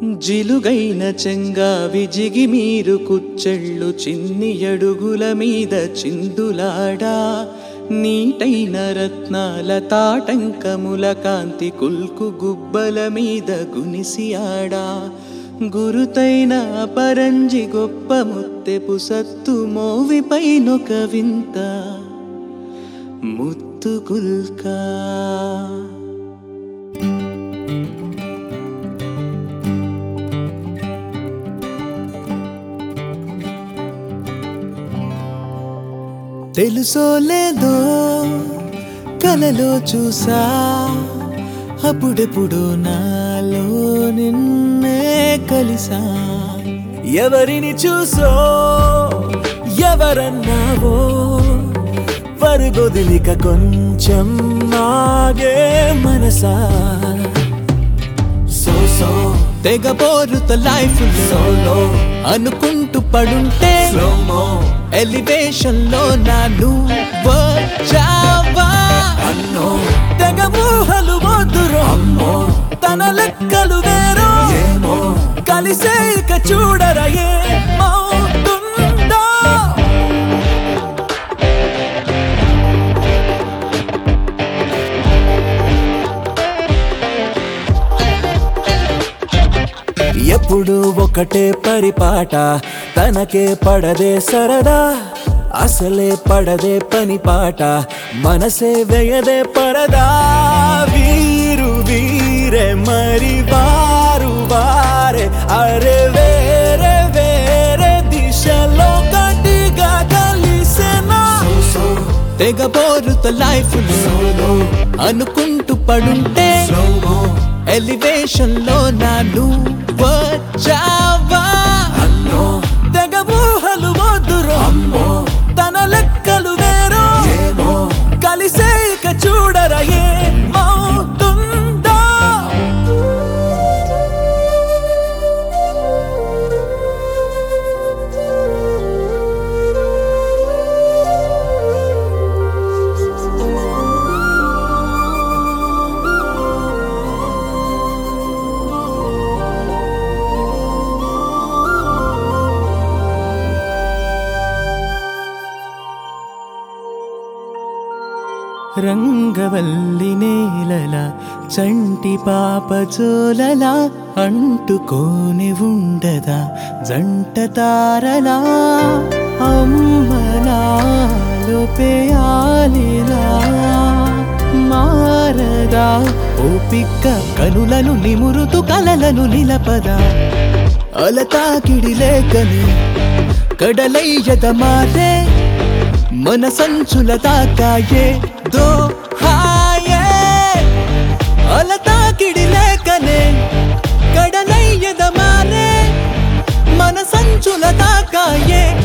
జిలుగైన చెంగావి జిగి మీరు కుచ్చెళ్ళు చిన్ని అడుగుల మీద చిందులాడా నీటైన రత్నాల తాటంకముల కాంతి కుల్కు గుబ్బల మీద గునిసి ఆడా గురుతైన పరంజి గొప్ప ముత్తెపు సత్తు మోవిపైనొక వింత ముత్తు కుల్కా తెలుసో లేదో కలలో చూసా అప్పుడెప్పుడు నాలో నిన్నే కలిసా ఎవరిని చూసో ఎవరన్నావో పరుగొదిలిక కొంచెం ఆగే మనసా సో సో తెగ పోరుత లైఫ్ Solo. అనుకుంటూ పడుంటే Slow mo. ఎలివేషన్ లో నాను వచ్చావా అన్నో తెగ ఊహలు వద్దురో అమ్మో తన లెక్కలు వేరో ఏమో కలిసే ఇక చూడరా ఏమవుతుందో ఎప్పుడు ఒకటే పరిపాట తనకే పడదే సరదా అసలే పడదే పని పాట మనసే వేయదే పరదా వీరు వీరే మరి వారు వారే అరే వేరే వేరే దిశలో గట్టిగా కలిసేనా సో తెగ పోరుత లైఫ్ Solo. అనుకుంటూ పడుంటే Slow mo. ఎలివేషన్ లో నాను వచ్చావా అన్నో తెగ ఊహలు వద్దురో అమ్మో తన లెక్కలు వేరో ఏమో కలిసే ఇక చూడరా ఏమవుతుందో రంగవల్లి నేలల చంటి పాప చోలలా అంటుకోని ఉండదా జంట తారలా అమ్మలాలు పేయాలిలా మారదా ఓపిక్క కనులను నిమురుతూ కలలను నిలపదా అలతాకిడి లేకని కడలయ్యద మారే మన సంచుల తాకాయే దో హాయే అలతాకిడి లేకనే కడలయ్యద మారే మన సంచుల తాకాయే